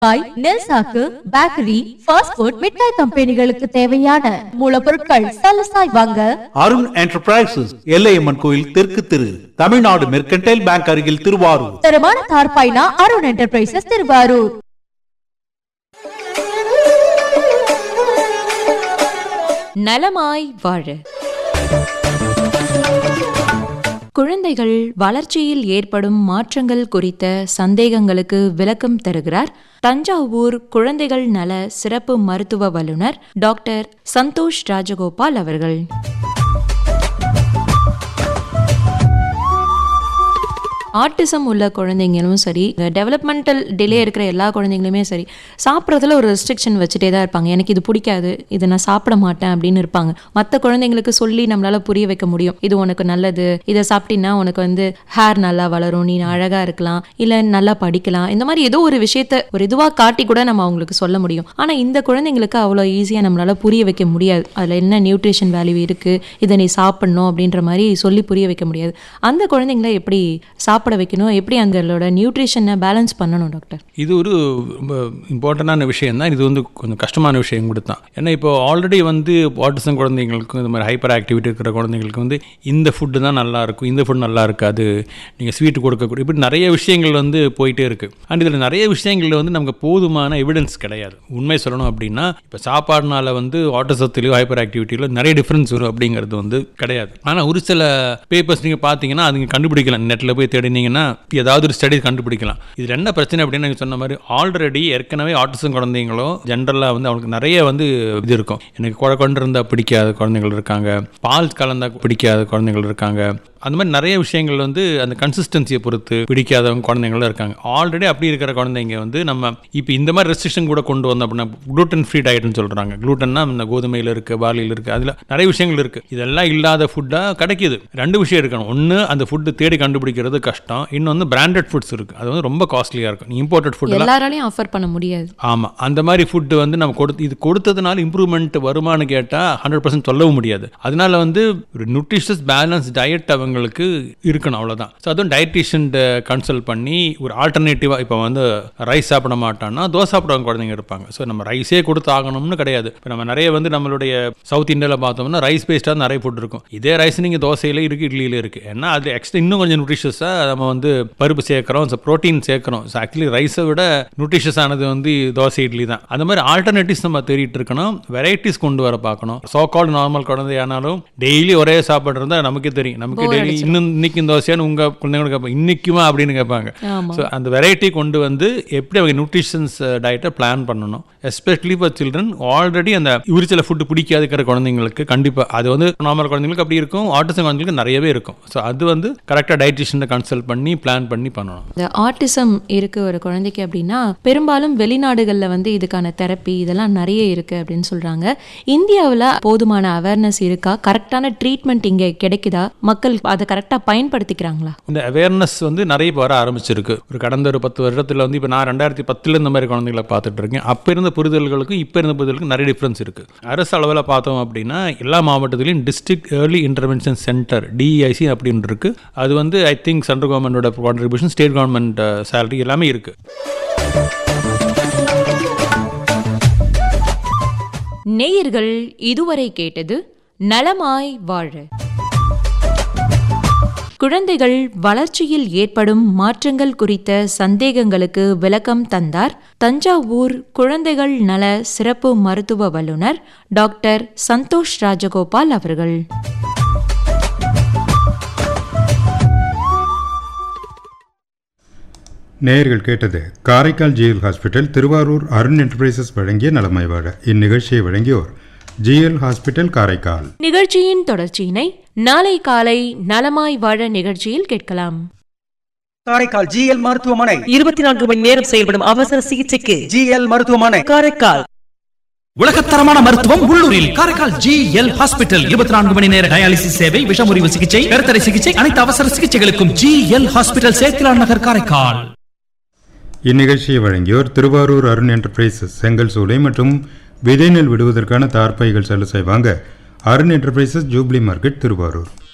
பாய் நெல் சாக்கு bakery fast food மிட்டாய் கம்பெனிகளுக்கு தேவையான மூலப்பொருட்கள் சலசாய் வாங்க அருண் என்டர்பிரைசஸ் எல்லையம்மன் கோயில் தெற்கு திரு தமிழ்நாடு மெர்கன்டைல் பேங்க் அருகில் திருவாரூர் தரமான தார்பாய்னா அருண் என்டர்பிரைசஸ் திருவாரூர் நலமாய் வாழ குழந்தைகள் வளர்ச்சியில் ஏற்படும் மாற்றங்கள் குறித்த சந்தேகங்களுக்கு விளக்கம் தருகிறார் தஞ்சாவூர் குழந்தைகள் நல சிறப்பு மருத்துவ வல்லுநர் டாக்டர் சந்தோஷ் ராஜகோபால் அவர்கள் ஆட்டிசம் உள்ள குழந்தைங்களும் சரி டெவலப்மெண்டல் டிலே இருக்கிற எல்லா குழந்தைங்களுமே சரி சாப்பிட்றதுல ஒரு ரெஸ்ட்ரிக்ஷன் வச்சுட்டே தான் இருப்பாங்க எனக்கு இது பிடிக்காது இதை நான் சாப்பிட மாட்டேன் அப்படின்னு இருப்பாங்க மற்ற குழந்தைங்களுக்கு சொல்லி நம்மளால புரிய வைக்க முடியும் இது உனக்கு நல்லது இதை சாப்பிட்டீங்கன்னா உனக்கு வந்து ஹேர் நல்லா வளரும் நீ அழகா இருக்கலாம் இல்லை நல்லா படிக்கலாம் இந்த மாதிரி ஏதோ ஒரு விஷயத்த ஒரு இதுவாக காட்டி கூட நம்ம அவங்களுக்கு சொல்ல முடியும் ஆனால் இந்த குழந்தைங்களுக்கு அவ்வளோ ஈஸியாக நம்மளால புரிய வைக்க முடியாது அதில் என்ன நியூட்ரிஷன் வேல்யூ இருக்கு இதை நீ சாப்பிடணும் அப்படின்ற மாதிரி சொல்லி புரிய வைக்க முடியாது அந்த குழந்தைங்கள எப்படி சாப்பிட வைக்கணும் எப்படி அங்களோட நியூட்ரிஷனை பேலன்ஸ் பண்ணணும் டாக்டர் இது ஒரு ரொம்ப இம்பார்ட்டண்டான விஷயம் தான் இது வந்து கொஞ்சம் கஷ்டமான விஷயம் கூட தான் ஏன்னா இப்போ ஆல்ரெடி வந்து ஆட்டிசம் குழந்தைங்களுக்கும் இந்த மாதிரி ஹைப்பர் ஆக்டிவிட்டி இருக்கிற குழந்தைங்களுக்கு வந்து இந்த ஃபுட்டு தான் நல்லா இருக்கும் இந்த ஃபுட் நல்லா இருக்காது நீங்கள் ஸ்வீட் கொடுக்கக்கூடிய இப்படி நிறைய விஷயங்கள் வந்து போயிட்டே இருக்குது அண்ட் இதில் நிறைய விஷயங்கள் வந்து நமக்கு போதுமான எவிடன்ஸ் கிடையாது உண்மை சொல்லணும் அப்படின்னா இப்போ சாப்பாடுனால வந்து ஆட்டிசத்திலையோ ஹைப்பர் ஆக்டிவிட்டியிலோ நிறைய டிஃப்ரென்ஸ் வரும் அப்படிங்கிறது வந்து கிடையாது ஆனால் ஒரு சில பேப்பர்ஸ் நீங்கள் பார்த்தீங்கன்னா அதுங்க கண்டுபிடிக்கலாம் நெட்டில் போய் தேடினீங்கன்னா ஏதாவது ஒரு ஸ்டடி கண்டுபிடிக்கலாம் இதில் என்ன பிரச்சனை அப்படின்னு நீங்கள் சொன்ன மாதிரி ஆல்ரெடி ஏற்கனவே ஆட்டிசம் குழந்தைங்களோ ஜென்ரலாக வந்து அவங்களுக்கு நிறைய வந்து இது இருக்கும் எனக்கு குழ கொண்டு இருந்தால் பிடிக்காத குழந்தைகள் இருக்காங்க பால் கலந்தா பிடிக்காத குழந்தைகள் இருக்காங்க அந்த மாதிரி நிறைய விஷயங்கள் வந்து அந்த கன்சிஸ்டன்சியை பொறுத்து பிடிக்காதவங்க குழந்தைங்களும் இருக்காங்க ஆல்ரெடி அப்படி இருக்கிற குழந்தைங்க வந்து நம்ம இப்போ இந்த மாதிரி ரெஸ்ட்ரிக்ஷன் கூட கொண்டு வந்தோம் அப்படின்னா குளூட்டன் ஃப்ரீ டயட்னு சொல்கிறாங்க குளூட்டன்னா இந்த கோதுமையில் இருக்குது பார்லியில் இருக்குது அதில் நிறைய விஷயங்கள் இருக்குது இதெல்லாம் இல்லாத ஃபுட்டாக கிடைக்கிது ரெண்டு விஷயம் இருக்கணும் ஒன்று அந்த ஃபுட்டு தேடி கண்டுபிடிக்கிறது கஷ்டம் இன்னொன்று பிராண்டட் ஃபுட்ஸ் இருக்குது அது வந்து ரொம்ப காஸ்ட்லியாக இருக்கும் இம்போர்ட்டட் ஃபுட்டெல்லாம் எல்லாராலையும் ஆஃபர் பண்ண முடியாது ஆமாம் அந்த மாதிரி ஃபுட்டு வந்து நம்ம கொடுத்து இது கொடுத்ததுனால இம்ப்ரூவ்மெண்ட் வருமானு கேட்டால் ஹண்ட்ரட் பர்சன்ட் சொல்லவும் முடியாது அதனால வந்து ஒரு நியூட்ரிஷியஸ் பேலன்ஸ் டயட் அவங்களுக்கு இருக்கணும் அவ்வளோதான் ஸோ அதுவும் டயட்டிஷியன் கன்சல்ட் பண்ணி ஒரு ஆல்டர்னேட்டிவாக இப்போ வந்து ரைஸ் சாப்பிட மாட்டோம்னா தோசை சாப்பிடுவாங்க குழந்தைங்க இருப்பாங்க ஸோ நம்ம ரைஸே கொடுத்து ஆகணும்னு கிடையாது இப்போ நம்ம நிறைய வந்து நம்மளுடைய சவுத் இந்தியாவில் பார்த்தோம்னா ரைஸ் பேஸ்டாக நிறைய ஃபுட் இருக்கும் இதே ரைஸ் நீங்கள் தோசையில இருக்குது இட்லியில இருக்குது ஏன்னா அது எக்ஸ்ட்ரா இன்னும் கொஞ்சம் நியூட்ரிஷியஸாக நம்ம வந்து பருப்பு சேர்க்குறோம் ஸோ ப்ரோட்டீன் சேர்க்குறோம் ஸோ ஆக்சுவலி ரைஸை விட நியூட்ரிஷியஸ் ஆனது வந்து தோசை இட்லி தான் அந்த மாதிரி ஆல்டர்னேட்டிவ்ஸ் நம்ம தேடிட்டு இருக்கணும் வெரைட்டிஸ் கொண்டு வர பார்க்கணும் சோ கால் நார்மல் குழந்தையானாலும் டெய்லி ஒரே சாப்பாடு இருந்தால் நமக்கே தெரியும் நமக்கு Bore டெய்லி அடிச்சிடும். இன்னும் இன்னைக்கு தோசையான்னு உங்க குழந்தைங்களுக்கு கேட்பாங்க இன்னைக்குமா அப்படின்னு கேட்பாங்க ஆமா. ஸோ அந்த வெரைட்டி கொண்டு வந்து எப்படி அவங்க நியூட்ரிஷன்ஸ் டயட்டை பிளான் பண்ணணும் எஸ்பெஷலி ஃபார் சில்ட்ரன் ஆல்ரெடி அந்த உரிச்சல ஃபுட்டு பிடிக்காதுக்கிற குழந்தைங்களுக்கு கண்டிப்பாக அது வந்து நார்மல் குழந்தைங்களுக்கு அப்படி இருக்கும் ஆட்டிசம் குழந்தைங்களுக்கு நிறையவே இருக்கும் ஸோ அது வந்து கரெக்டாக டயட்டிஷியனை கன்சல்ட் பண்ணி பிளான் பண்ணி பண்ணணும் இந்த ஆட்டிசம் இருக்கு ஒரு குழந்தைக்கு அப்படின்னா பெரும்பாலும் வெளிநாடுகளில் வந்து இதுக்கான தெரப்பி இதெல்லாம் நிறைய இருக்கு அப்படின்னு சொல்றாங்க இந்தியாவில் போதுமான அவேர்னஸ் இருக்கா கரெக்டான ட்ரீட்மெண்ட் இங்கே கிடைக்குதா மக்கள் அதை கரெக்டாக பயன்படுத்திக்கிறாங்களா இந்த அவேர்னஸ் வந்து நிறைய இப்போ வர ஆரம்பிச்சிருக்கு ஒரு கடந்த ஒரு பத்து வருடத்தில் வந்து இப்போ நான் ரெண்டாயிரத்தி பத்தில் இந்த மாதிரி குழந்தைகளை பார்த்துட்டு இருக்கேன் அப்போ இருந்த புரிதல்களுக்கும் இப்போ இருந்த புரிதலுக்கும் நிறைய டிஃப்ரென்ஸ் இருக்குது அரசு அளவில் பார்த்தோம் அப்படின்னா எல்லா மாவட்டத்திலையும் district early intervention centre DIC அப்படின்னு இருக்கு அது வந்து ஐ திங்க் சென்ட்ரல் கவர்மெண்டோட கான்ட்ரிபியூஷன் ஸ்டேட் கவர்மெண்ட் சேலரி எல்லாமே இருக்குது நேயர்கள் இதுவரை கேட்டது நலமாய் வாழ குழந்தைகள் வளர்ச்சியில் ஏற்படும் மாற்றங்கள் குறித்த சந்தேகங்களுக்கு விளக்கம் தந்தார் தஞ்சாவூர் குழந்தைகள் நல சிறப்பு மருத்துவ வல்லுநர் டாக்டர் சந்தோஷ் ராஜகோபால் அவர்கள் நேயர்கள் கேட்டது Karaikal GL hospital Thiruvarur Arun enterprises வழங்கிய நலமாய் வாழ இந்நிகழ்ச்சியை வழங்கியோர் ஜிஎல் ஹாஸ்பிட்டல் காரைக்கால் நிகழ்ச்சியின் தொடர்ச்சியினை நாளை காலை நலமாய் வாழ நிகழ்ச்சியில் கேட்கலாம் காரைக்கால் ஜிஎல் மருத்துவமனை இருபத்தி நான்கு மணி நேரம் செயல்படும் அவசர சிகிச்சைக்கு ஜிஎல் மருத்துவமனை காரைக்கால் உலகத்தரமான மருத்துவம் உள்ளூரில் காரைக்கால் ஜி எல் ஹாஸ்பிட்டல் இருபத்தி நான்கு மணி நேர டயாலிசிஸ் சேவை விஷமுறிவு சிகிச்சை கருத்தடை சிகிச்சை அனைத்து அவசர சிகிச்சைகளுக்கும் G L hospital Sethilan Nagar Karaikal இந்நிகழ்ச்சியை வழங்கியோர் திருவாரூர் அருண் என்டர்பிரைசஸ் செங்கல் சூளை மற்றும் விதை நெல் விடுவதற்கான தார்ப்பைகள் சலுசை வாங்க Arun enterprises jubilee market Thiruvarur